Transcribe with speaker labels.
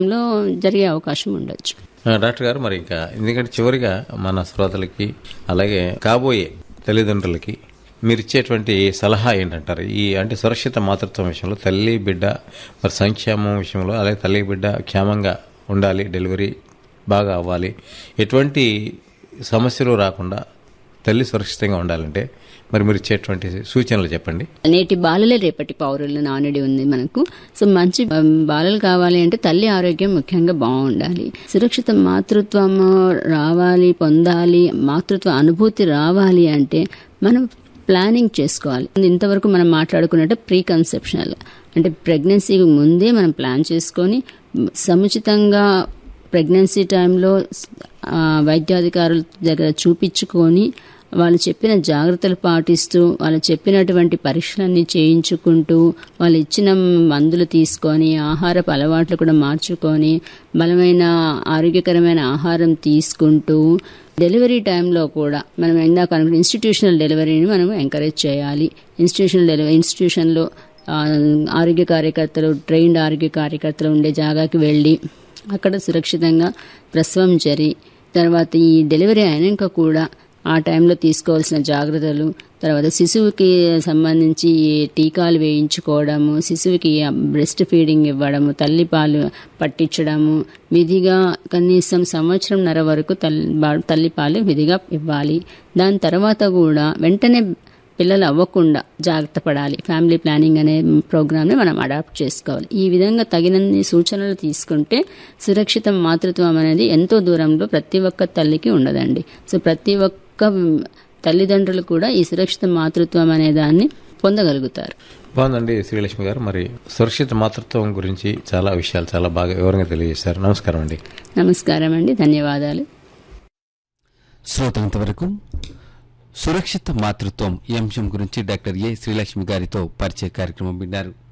Speaker 1: లో జరిగే అవకాశం ఉండొచ్చు
Speaker 2: ఆ, డాక్టర్ గారు మరి ఇంకా ఎందుకంటే చివరిగా మన శ్రోతలకి అలాగే కాబోయే తల్లిదండ్రులకి మీరు ఇచ్చేటువంటి సలహా ఏంటంటారు ఈ అంటే సురక్షిత మాతృత్వం విషయంలో తల్లి బిడ్డ మరి సంక్షేమం విషయంలో అలాగే తల్లి బిడ్డ క్షేమంగా ఉండాలి డెలివరీ బాగా అవ్వాలి ఎటువంటి సమస్యలు రాకుండా తల్లి సురక్షితంగా ఉండాలంటే మరి మీరు ఇచ్చేటువంటి సూచనలు చెప్పండి
Speaker 1: నేటి బాలలే రేపటి పౌరులు నానుడి ఉంది మనకు సో మంచి ఆ, బాలలు కావాలి అంటే తల్లి ఆరోగ్యం ముఖ్యంగా బాగుండాలి సురక్షిత మాతృత్వం రావాలి పొందాలి మాతృత్వ అనుభూతి రావాలి అంటే మనం ప్లానింగ్ చేసుకోవాలి ఇంతవరకు మనం మాట్లాడుకున్నట్టు ప్రీ కన్సెప్షనల్ అంటే ప్రెగ్నెన్సీకి ముందే మనం ప్లాన్ చేసుకొని సముచితంగా ప్రెగ్నెన్సీ టైంలో ఆ, వైద్యాధికారుల దగ్గర చూపించుకొని వాళ్ళు చెప్పిన జాగ్రత్తలు పాటిస్తూ వాళ్ళు చెప్పినటువంటి పరీక్షలన్నీ చేయించుకుంటూ వాళ్ళు ఇచ్చిన మందులు తీసుకొని ఆహారపు అలవాట్లు కూడా మార్చుకొని బలమైన ఆరోగ్యకరమైన ఆహారం తీసుకుంటూ డెలివరీ టైంలో కూడా మనం ఇందాక అనుకున్న ఇన్స్టిట్యూషనల్ డెలివరీని మనం ఎంకరేజ్ చేయాలి ఇన్స్టిట్యూషనల్ డెలివరీ ఇన్స్టిట్యూషన్లో ఆ, ఆరోగ్య కార్యకర్తలు ట్రైన్డ్ ఆరోగ్య కార్యకర్తలు ఉండే జాగాకి వెళ్ళి అక్కడ సురక్షితంగా ప్రసవం జరి తర్వాత ఈ డెలివరీ అయినాక కూడా ఆ టైంలో తీసుకోవాల్సిన జాగ్రత్తలు తర్వాత శిశువుకి సంబంధించి టీకాలు వేయించుకోవడము శిశువుకి బ్రెస్ట్ ఫీడింగ్ ఇవ్వడము తల్లిపాలు పట్టించడము విధిగా కనీసం సంవత్సరంన్నర వరకు తల్లి బా- తల్లిపాలు విధిగా ఇవ్వాలి దాని తర్వాత కూడా వెంటనే పిల్లలు అవ్వకుండా జాగ్రత్త పడాలి ఫ్యామిలీ ప్లానింగ్ అనే ప్రోగ్రామ్ని మనం అడాప్ట్ చేసుకోవాలి ఈ విధంగా తగినన్ని సూచనలు తీసుకుంటే సురక్షిత మాతృత్వం అనేది ఎంతో దూరంలో ప్రతి ఒక్క తల్లికి ఉండదండి సో ప్రతి ఒక్క తల్లిదండ్రులు కూడా ఈ సురక్షిత మాతృత్వం అనే దాన్ని పొందగలుగుతారు
Speaker 2: బాగుందండి శ్రీలక్ష్మి గారు మరి సురక్షిత మాతృత్వం గురించి చాలా విషయాలు చాలా బాగా వివరంగా తెలియజేశారు నమస్కారం అండి
Speaker 1: నమస్కారం అండి ధన్యవాదాలు
Speaker 3: శ్రోతలంతవరకు సురక్షిత మాతృత్వం ఈ అంశం గురించి డాక్టర్ ఏ శ్రీలక్ష్మి గారితో పరిచయ కార్యక్రమం విన్నారు